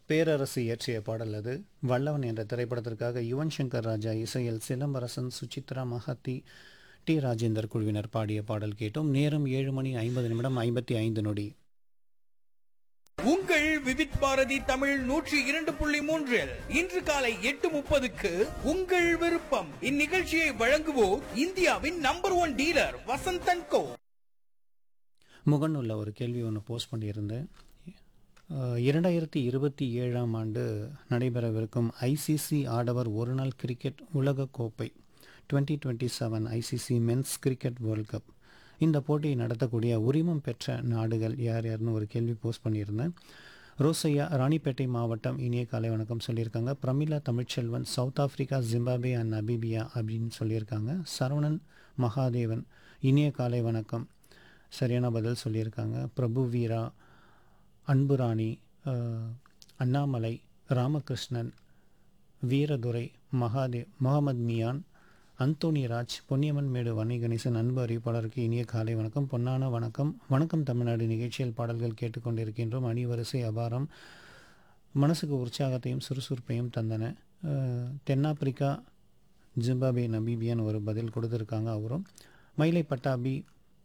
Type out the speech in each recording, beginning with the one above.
பேரரசு இயற்றிய பாடல் அது வல்லவன் என்ற திரைப்படத்திற்காக யுவன் சங்கர் ராஜா இசையில் சிலம்பரசன் சுசித்ரா மஹாத்தி டி ராஜேந்தர் குழுவினர் பாடிய பாடல் கேட்டோம் நேரம் ஏழு மணி ஐம்பது நிமிடம் ஐம்பத்தி ஐந்து நொடி உங்கள் விவித் பாரதி தமிழ் நூற்றி இரண்டு புள்ளி மூன்றில் இன்று காலை எட்டு முப்பதுக்கு உங்கள் விருப்பம் இந்நிகழ்ச்சியை வழங்குவோர் இந்தியாவின் number one dealer Vasanthan co முகநூல்ல ஒரு கேள்வி ஒன்று போஸ்ட் பண்ணியிருந்தேன் அஹ், இரண்டாயிரத்தி இருபத்தி ஏழாம் ஆண்டு நடைபெறவிருக்கும் ஐசிசி ஆடவர் ஒருநாள் கிரிக்கெட் உலகக் கோப்பை twenty twenty seven ICC men's cricket world cup இந்த போட்டியை நடத்தக்கூடிய உரிமம் பெற்ற நாடுகள் யார் யாருன்னு ஒரு கேள்வி போஸ்ட் பண்ணியிருந்தேன் ரோசையா ராணிப்பேட்டை மாவட்டம் இனிய காலை வணக்கம் சொல்லியிருக்காங்க Pramila Tamilselvan South Africa Zimbabwe and Namibia அப்படின்னு சொல்லியிருக்காங்க சரவணன் மகாதேவன் இனிய காலை வணக்கம் சரியான பதில் சொல்லியிருக்காங்க பிரபு வீரா அன்புராணி அஹ், அண்ணாமலை ராமகிருஷ்ணன் வீரதுரை மகாதேவ் முகமது மியான் அந்தோனி ராஜ் பொன்னியம்மன் மேடு வன்னை கணேசன் அன்பு அறிவிப்பாளருக்கு இனிய காலை வணக்கம் பொன்னான வணக்கம் வணக்கம் தமிழ்நாடு நிகழ்ச்சியில் பாடல்கள் கேட்டுக்கொண்டிருக்கின்றோம் அணிவரிசை அபாரம் மனசுக்கு உற்சாகத்தையும் சுறுசுறுப்பையும் தந்தன அஹ், தென்னாப்பிரிக்கா ஜிம்பாபே நபீபியான்னு ஒரு பதில் கொடுத்துருக்காங்க அவரும் மயிலை பட்டாபி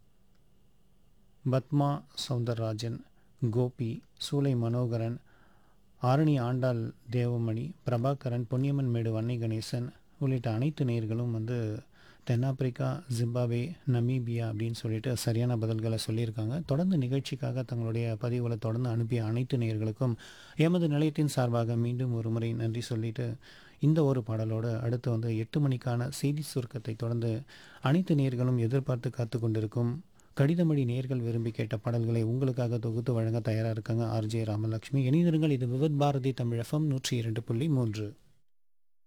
பத்மா சௌந்தரராஜன் கோபி சூலை மனோகரன் ஆரணி ஆண்டாள் தேவமணி பிரபாகரன் பொன்னியம்மன் மேடு வன்னை கணேசன் உள்ளிட்ட அனைத்து நேயர்களும் வந்து தென்னாப்பிரிக்கா ஜிம்பாபே நமீபியா அப்படின்னு சொல்லிட்டு சரியான பதில்களை சொல்லியிருக்காங்க தொடர்ந்து நிகழ்ச்சிக்காக தங்களுடைய பதிவுகளை தொடர்ந்து அனுப்பிய அனைத்து நேயர்களுக்கும் எமது நிலையத்தின் சார்பாக மீண்டும் ஒரு முறை நன்றி சொல்லிட்டு இந்த ஒரு பாடலோடு அடுத்து வந்து எட்டு மணிக்கான செய்தி சுருக்கத்தை தொடர்ந்து அனைத்து நேயர்களும் எதிர்பார்த்து காத்து கொண்டிருக்கும் கடிதமொழி நேர்கள் விரும்பி கேட்ட பாடல்களை உங்களுக்காக தொகுத்து வழங்க தயாராக இருக்காங்க ஆர்ஜே ராமலட்சுமி இணைந்திருங்கள் இது விவத் பாரதி தமிழ் எஃப்எம் நூற்றி இரண்டு புள்ளி மூன்று